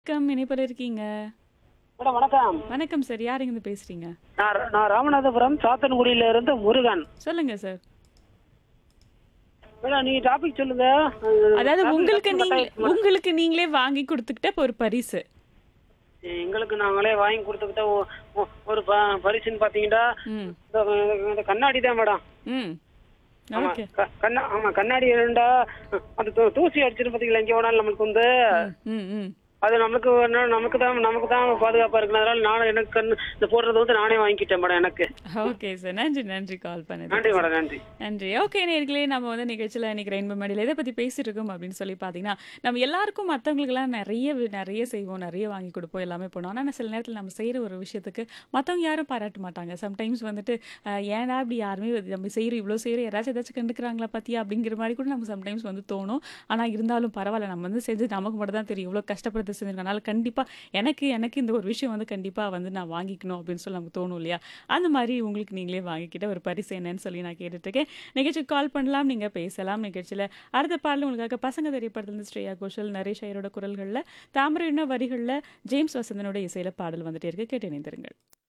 வணக்கம் இணைப்பில் இருக்கீங்க மேடம் வணக்கம் வணக்கம் சார் யார் இருந்து பேசுறீங்க நான் நான் ராமநாதபுரம் சாத்தன்குடியில இருந்து முருகன் சொல்லுங்க சார் மேடம் நீங்க டாபிக் சொல்லுங்க அதாவது topic உங்களுக்கு மட்டும் நீங்க மட்டும் உங்களுக்கு நீங்களே வாங்கி கொடுத்துக்கிட்ட இப்ப ஒரு பரிசு எங்களுக்கு நாங்களே வாங்கி கொடுத்துக்கிட்ட ஒ- ஒ- ஒரு ப- பரிசுன்னு பாத்தீங்கன்னா ம் இந்த- இந்த கண்ணாடி தான் மேடம் ம் ஆமா ஓகே க- கண்ணா ஆமா கண்ணாடி இருந்தா அந்த தூ- தூசி அடிச்சிட்டு பாத்தீங்களா எங்க வேணாலும் நம்மளுக்கு வந்து ம் ம் அது நமக்கு ஒரு- நமக்கு தான் நமக்கு தான் பாதுகாப்பா இருக்கு அதனால நானும் எனக்கு கண்ணு இந்த போடுறது வந்து நானே வாங்கிக்கிட்டேன் மேடம் எனக்கு ஓகே சார் நன்றி நன்றி கால் பண்ணது நன்றி மேடம் நன்றி நன்றி ஓகே நேர்களே நம்ம வந்து நிகழ்ச்சியில் இன்னைக்கு ரெயின்போ மடியில் எதை பற்றி பேசிட்டு இருக்கோம் அப்படின்னு சொல்லி பார்த்தீங்கன்னா நம்ம எல்லாருக்கும் மற்றவங்களுக்குலாம் நிறைய வி- நிறைய செய்வோம் நிறைய வாங்கி கொடுப்போம் எல்லாமே பண்ணுவோம் ஆனால் சில நேரத்தில் நம்ம செய்கிற ஒரு விஷயத்துக்கு மற்றவங்க யாரும் பாராட்ட மாட்டாங்க சம்டைம்ஸ் வந்துட்டு அஹ், ஏன்டா இப்படி யாருமே வந்து நம்ம செய்கிறோம் இவ்வளோ செய்கிறோம் யாராச்சும் ஏதாச்சும் கண்டுக்கிறாங்களா பற்றியா அப்படிங்கிற மாதிரி கூட நம்ம சம்டைம்ஸ் வந்து தோணும் ஆனால் இருந்தாலும் பரவாயில்ல நம்ம வந்து செஞ்சு நமக்கு மட்டும் தான் தெரியும் இவ்வளோ கஷ்டப்படுத்த செஞ்சிருக்கோம் அதனால கண்டிப்பாக எனக்கு எனக்கு இந்த ஒரு விஷயம் வந்து கண்டிப்பாக வந்து நான் வாங்கிக்கணும் அப்படின்னு சொல்லி நமக்கு தோணும் இல்லையா அந்த மாதிரி உங்களுக்கு நீங்களே வாங்கிக்கிட்ட ஒரு பரிசு என்னன்னு சொல்லி நான் கேட்டுட்ருக்கேன் நிகழ்ச்சிக்கு கால் பண்ணலாம் நீங்கள் பேசலாம் நிகழ்ச்சியில் அடுத்த பாடல் உங்களுக்காக பசங்க திரைப்படத்துலேருந்து ஸ்ரேயா கோஷல் நரேஷ் ஐயரோட குரல்களில் தாமரை வரிகளில் ஜேம்ஸ் வசந்தனோட இசையில் பாடல் வந்துட்டே இருக்கு கேட்டு இணைந்திருங்கள்